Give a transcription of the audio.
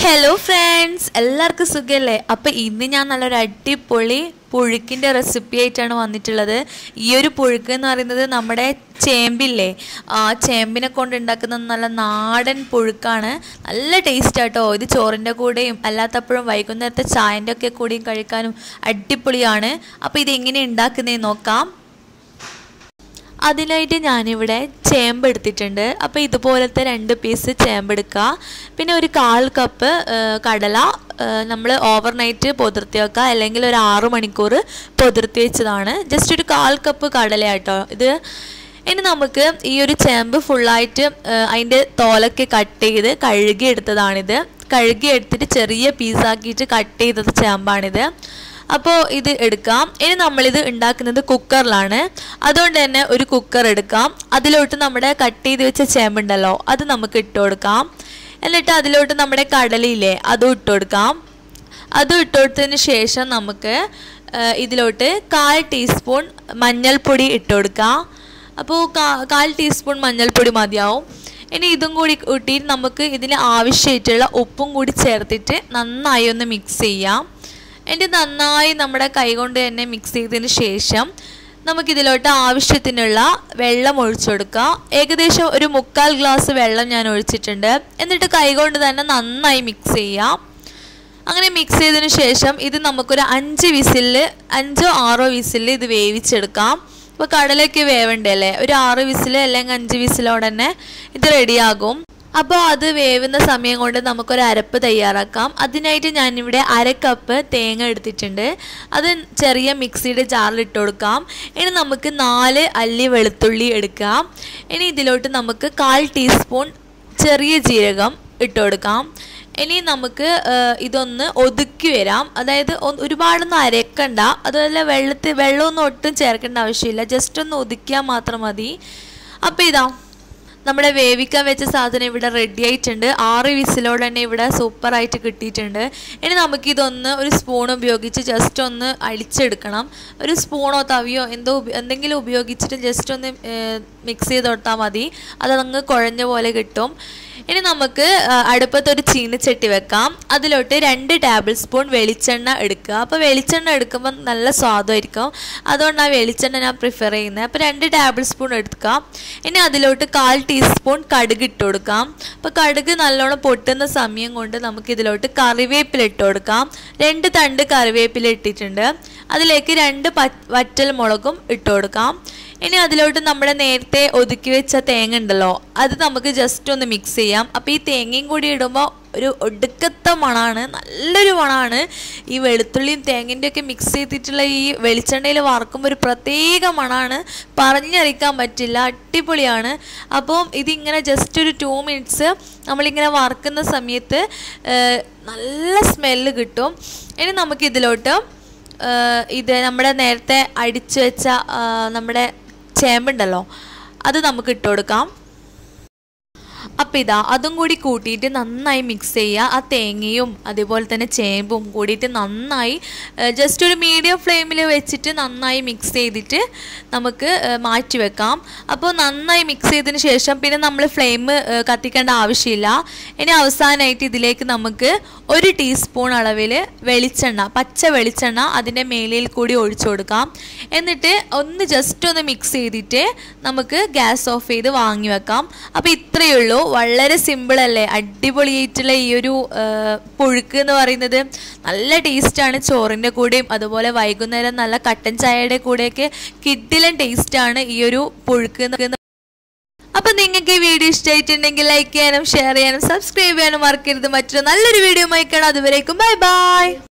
hello friends എല്ലാവർക്കും സുഖമല്ലേ അപ്പം ഇന്ന് ഞാൻ നല്ലൊരു അടിപൊളി പുഴുക്കിൻ്റെ റെസിപ്പി ആയിട്ടാണ് വന്നിട്ടുള്ളത് ഈ ഒരു പുഴുക്ക് എന്ന് പറയുന്നത് നമ്മുടെ ചേമ്പില്ലേ ആ ചേമ്പിനെ കൊണ്ട് ഉണ്ടാക്കുന്ന നല്ല നാടൻ പുഴുക്കാണ് നല്ല ടേസ്റ്റ് ആട്ടോ ഇത് ചോറിൻ്റെ കൂടെയും അല്ലാത്തപ്പോഴും വൈകുന്നേരത്തെ ചായൻ്റെ ഒക്കെ കൂടെയും കഴിക്കാനും അടിപൊളിയാണ് അപ്പോൾ ഇത് എങ്ങനെ ഉണ്ടാക്കുന്നതെന്ന് നോക്കാം അതിനായിട്ട് ഞാനിവിടെ ചേമ്പ് എടുത്തിട്ടുണ്ട് അപ്പോൾ ഇതുപോലത്തെ രണ്ട് പീസ് ചേമ്പ് എടുക്കുക പിന്നെ ഒരു കാൽ കപ്പ് കടല നമ്മൾ ഓവർനൈറ്റ് പൊതിർത്തി വെക്കുക അല്ലെങ്കിൽ ഒരു ആറു മണിക്കൂർ പൊതിർത്തി വെച്ചതാണ് ജസ്റ്റ് ഒരു കാൽ കപ്പ് കടല കേട്ടോ ഇത് ഇനി നമുക്ക് ഈ ഒരു ചേമ്പ് ഫുള്ളായിട്ട് അതിൻ്റെ തോലൊക്കെ കട്ട് ചെയ്ത് കഴുകി എടുത്തതാണിത് കഴുകി എടുത്തിട്ട് ചെറിയ പീസാക്കിയിട്ട് കട്ട് ചെയ്തത് ചേമ്പാണിത് അപ്പോൾ ഇത് എടുക്കാം ഇനി നമ്മളിത് ഉണ്ടാക്കുന്നത് കുക്കറിലാണ് അതുകൊണ്ട് തന്നെ ഒരു കുക്കർ എടുക്കാം അതിലോട്ട് നമ്മുടെ കട്ട് ചെയ്ത് വെച്ച ചേമ്പുണ്ടല്ലോ അത് നമുക്ക് ഇട്ട് കൊടുക്കാം എന്നിട്ട് അതിലോട്ട് നമ്മുടെ കടലയില്ലേ അതും ഇട്ട് കൊടുക്കാം അതും ഇട്ട് കൊടുത്തതിന് ശേഷം നമുക്ക് ഇതിലോട്ട് കാൽ ടീസ്പൂൺ മഞ്ഞൾപ്പൊടി ഇട്ട് കൊടുക്കാം അപ്പോൾ കാൽ ടീസ്പൂൺ മഞ്ഞൾപ്പൊടി മതിയാവും ഇനി ഇതും കൂടി കൂട്ടിയിട്ട് നമുക്ക് ഇതിന് ആവശ്യമായിട്ടുള്ള ഉപ്പും കൂടി ചേർത്തിട്ട് നന്നായി ഒന്ന് മിക്സ് ചെയ്യാം എന്നിട്ട് നന്നായി നമ്മുടെ കൈ കൊണ്ട് തന്നെ മിക്സ് ചെയ്തതിന് ശേഷം നമുക്കിതിലോട്ട് ആവശ്യത്തിനുള്ള വെള്ളം ഒഴിച്ചു കൊടുക്കുക ഏകദേശം ഒരു മുക്കാൽ ഗ്ലാസ് വെള്ളം ഞാൻ ഒഴിച്ചിട്ടുണ്ട് എന്നിട്ട് കൈ കൊണ്ട് തന്നെ നന്നായി മിക്സ് ചെയ്യാം അങ്ങനെ മിക്സ് ചെയ്തതിന് ശേഷം ഇത് നമുക്കൊരു അഞ്ച് വിസിലിൽ അഞ്ചോ ആറോ വിസിലിൽ ഇത് വേവിച്ചെടുക്കാം ഇപ്പോൾ കടലൊക്കെ വേവണ്ടല്ലേ ഒരു ആറ് വിസിൽ അല്ലെങ്കിൽ അഞ്ച് വിസിലോടെ തന്നെ ഇത് റെഡിയാകും അപ്പോൾ അത് വേവുന്ന സമയം കൊണ്ട് നമുക്കൊരു അരപ്പ് തയ്യാറാക്കാം അതിനായിട്ട് ഞാനിവിടെ അര കപ്പ് തേങ്ങ എടുത്തിട്ടുണ്ട് അത് ചെറിയ മിക്സിയുടെ ജാറിൽ ഇട്ട് കൊടുക്കാം ഇനി നമുക്ക് നാല് അല്ലി വെളുത്തുള്ളി എടുക്കാം ഇനി ഇതിലോട്ട് നമുക്ക് കാൽ ടീസ്പൂൺ ചെറിയ ജീരകം ഇട്ട് കൊടുക്കാം ഇനി നമുക്ക് ഇതൊന്ന് ഒതുക്കി വരാം അതായത് ഒരുപാടൊന്നും അരക്കണ്ട അതുപോലെ വെള്ളത്തിൽ വെള്ളമൊന്നും ഒട്ടും ചേർക്കേണ്ട ആവശ്യമില്ല ജസ്റ്റ് ഒന്ന് ഒതുക്കിയാൽ മാത്രം മതി അപ്പോൾ ഇതാ നമ്മുടെ വേവിക്കാൻ വെച്ച സാധനം ഇവിടെ റെഡി ആയിട്ടുണ്ട് ആറ് വിസിലോടെ തന്നെ ഇവിടെ സൂപ്പറായിട്ട് കിട്ടിയിട്ടുണ്ട് ഇനി നമുക്കിതൊന്ന് ഒരു സ്പൂൺ ഉപയോഗിച്ച് ജസ്റ്റ് ഒന്ന് അടിച്ചെടുക്കണം ഒരു സ്പൂണോ തവിയോ എന്തോ എന്തെങ്കിലും ഉപയോഗിച്ചിട്ട് ജസ്റ്റ് ഒന്ന് മിക്സ് ചെയ്ത് കൊടുത്താൽ മതി അതങ്ങ് കുഴഞ്ഞ പോലെ കിട്ടും ഇനി നമുക്ക് അടുപ്പത്ത് ഒരു ചീനച്ചട്ടി വെക്കാം അതിലോട്ട് രണ്ട് ടേബിൾ സ്പൂൺ വെളിച്ചെണ്ണ എടുക്കുക അപ്പോൾ വെളിച്ചെണ്ണ എടുക്കുമ്പോൾ നല്ല സ്വാദമായിരിക്കും അതുകൊണ്ടാണ് വെളിച്ചെണ്ണ ഞാൻ പ്രിഫർ ചെയ്യുന്നത് അപ്പോൾ രണ്ട് ടേബിൾ സ്പൂൺ എടുക്കാം ഇനി അതിലോട്ട് കാൽ ടീസ്പൂൺ കടുക് ഇട്ട് കൊടുക്കാം അപ്പോൾ കടുക് നല്ലോണം പൊട്ടുന്ന സമയം കൊണ്ട് നമുക്ക് ഇതിലോട്ട് കറിവേപ്പില ഇട്ട് കൊടുക്കാം രണ്ട് തണ്ട് കറിവേപ്പില ഇട്ടിട്ടുണ്ട് അതിലേക്ക് രണ്ട് വറ്റൽ മുളകും ഇട്ട് കൊടുക്കാം ഇനി അതിലോട്ട് നമ്മുടെ നേരത്തെ ഒതുക്കി വെച്ച തേങ്ങ ഉണ്ടല്ലോ അത് നമുക്ക് ജസ്റ്റ് ഒന്ന് മിക്സ് ചെയ്യാം അപ്പോൾ ഈ തേങ്ങയും കൂടി ഇടുമ്പോൾ ഒരു ഒടുക്കത്തെ മണമാണ് നല്ലൊരു മണമാണ് ഈ വെളുത്തുള്ളിയും തേങ്ങൻ്റെ ഒക്കെ മിക്സ് ചെയ്തിട്ടുള്ള ഈ വെളിച്ചെണ്ണയിൽ വറക്കുമ്പോൾ ഒരു പ്രത്യേക മണമാണ് പറഞ്ഞറിയിക്കാൻ പറ്റില്ല അടിപൊളിയാണ് അപ്പോൾ ഇതിങ്ങനെ ജസ്റ്റ് ഒരു ടു മിനിറ്റ്സ് നമ്മളിങ്ങനെ വറക്കുന്ന സമയത്ത് നല്ല സ്മെല്ല് കിട്ടും ഇനി നമുക്കിതിലോട്ട് ഇത് നമ്മുടെ നേരത്തെ അടിച്ചു വെച്ച നമ്മുടെ ചേമ്പുണ്ടല്ലോ അത് നമുക്ക് ഇട്ട് കൊടുക്കാം അപ്പോൾ ഇതാ അതും കൂടി കൂട്ടിയിട്ട് നന്നായി മിക്സ് ചെയ്യുക ആ തേങ്ങയും അതേപോലെ തന്നെ ചേമ്പും കൂടിയിട്ട് നന്നായി ജസ്റ്റ് ഒരു മീഡിയം ഫ്ലെയിമിൽ വെച്ചിട്ട് നന്നായി മിക്സ് ചെയ്തിട്ട് നമുക്ക് മാറ്റി വെക്കാം അപ്പോൾ നന്നായി മിക്സ് ചെയ്തതിന് ശേഷം പിന്നെ നമ്മൾ ഫ്ലെയിം കത്തിക്കേണ്ട ആവശ്യമില്ല ഇനി അവസാനമായിട്ട് ഇതിലേക്ക് നമുക്ക് ഒരു ടീസ്പൂൺ അളവിൽ വെളിച്ചെണ്ണ പച്ച വെളിച്ചെണ്ണ അതിൻ്റെ മേലയിൽ കൂടി ഒഴിച്ചു കൊടുക്കാം എന്നിട്ട് ഒന്ന് ജസ്റ്റ് ഒന്ന് മിക്സ് ചെയ്തിട്ട് നമുക്ക് ഗ്യാസ് ഓഫ് ചെയ്ത് വാങ്ങി വെക്കാം അപ്പോൾ ഇത്രയേ ഉള്ളൂ വളരെ സിമ്പിൾ അല്ലേ അടിപൊളിയായിട്ടുള്ള ഈ ഒരു പുഴുക്ക് എന്ന് പറയുന്നത് നല്ല ടേസ്റ്റാണ് ചോറിൻ്റെ കൂടെയും അതുപോലെ വൈകുന്നേരം നല്ല കട്ടൻ ചായയുടെ കൂടെയൊക്കെ കിഡിലൻ ടേസ്റ്റാണ് ഈ ഒരു പുഴുക്ക് അപ്പം നിങ്ങൾക്ക് ഈ വീഡിയോ ഇഷ്ടമായിട്ടുണ്ടെങ്കിൽ ലൈക്ക് ചെയ്യാനും ഷെയർ ചെയ്യാനും സബ്സ്ക്രൈബ് ചെയ്യാനും മറക്കരുത് മറ്റൊരു നല്ലൊരു വീഡിയോ ആയിക്കണം അതുവരേക്കും ബൈ ബൈ